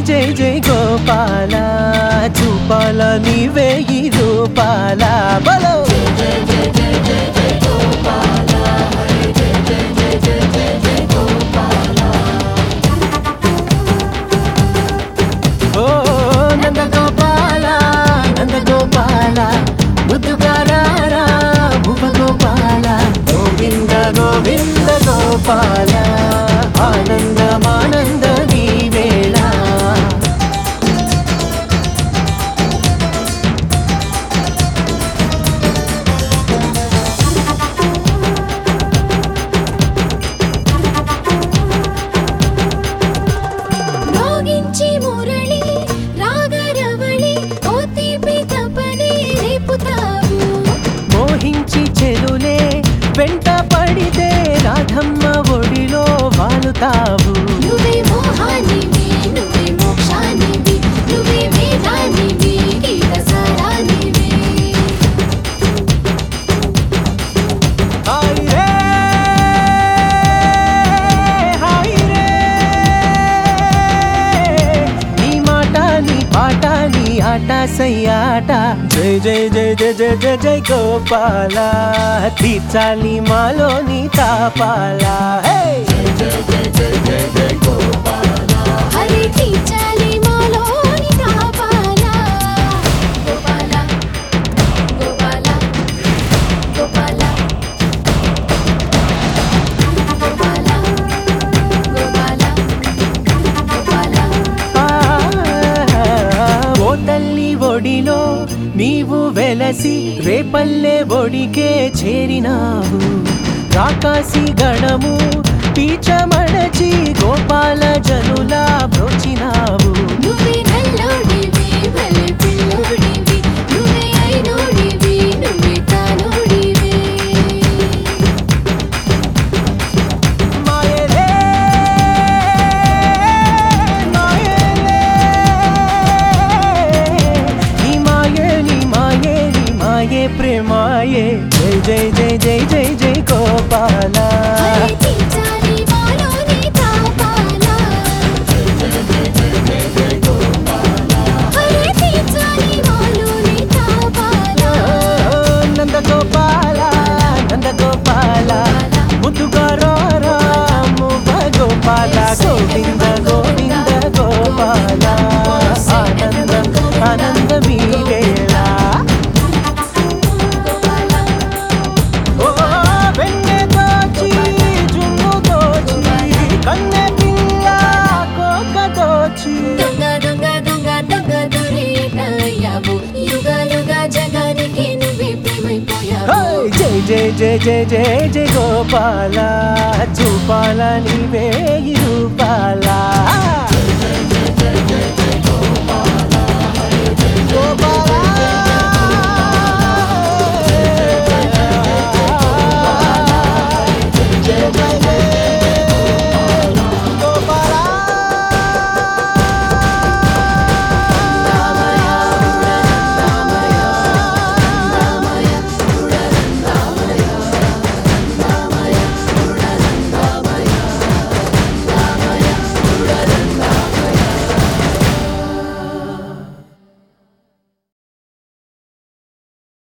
జై జై గోపాల చూపాల నీవే ఈ రూపాల బలో ఓ నంద గోపాల నంద గోపాల ముద్దుగారారా భువ గోపాల గోవింద గోవింద గోపాల ఆనందమానంద నీవేళ మోగించి మురళి రాగరవళి ఓ తీపి తపని రేపుతావు మోహించి చెలులే వెంట పడితే రాధమ్మ ఒడిలో వాలుతావు నువ్వే మోహానివి నువ్వే మోక్షానివి నువ్వే వేదానివి గీత సారానివి హాయ్ రే హాయ్ రే నీ మాట నీ పాట నీ ఆట సయ్యాట జై జై జై జై జై జై జై గోపాల తీర్చాలి మాలో నీ తాపాల హే హరి తీర్చాలి మాలోని తాపాల గోపాల గోపాల గోపాల గోపాల గోపాల గోపాల ఓ తల్లి ఒడిలో నీవు వెలసి రేపల్లె ఒడికే చేరినావు రాకాసి గణము పీచమడచి గోపాల జనులా బ్రోచినావు నువ్వే నల్లోడివి భలే పిల్లోడివి నువ్వే అయినోడివి నువ్వే తానోడివి మాయలే మాయలే నీ మాయే నీ మాయే నీ మాయే ప్రేమాయే జై జై జై జై జై జై గోపాల హరి తీర్చాలి మాలోని తాపాల హరి తీర్చాలి మాలోని తాపాల నందగోపాల నందగోపాల ముద్దుగారారా మువ్వ గోపాల గోవింద గోవింద గోపాల ఆనందం ఆనందమీ వేళ గోపాల ఓ వెన్నె దోచి జున్ను దోచి కన్నె పిల్ల కోక దోచి దొంగ దొంగ దొంగ దొంగ దొరేటయ్యావు యుగాలుగా జగానికి నువ్వే ప్రేమైపోయావు హై! జై జై జై జై జై జై గోపాల చూపాల నీవే ఈ రూపాల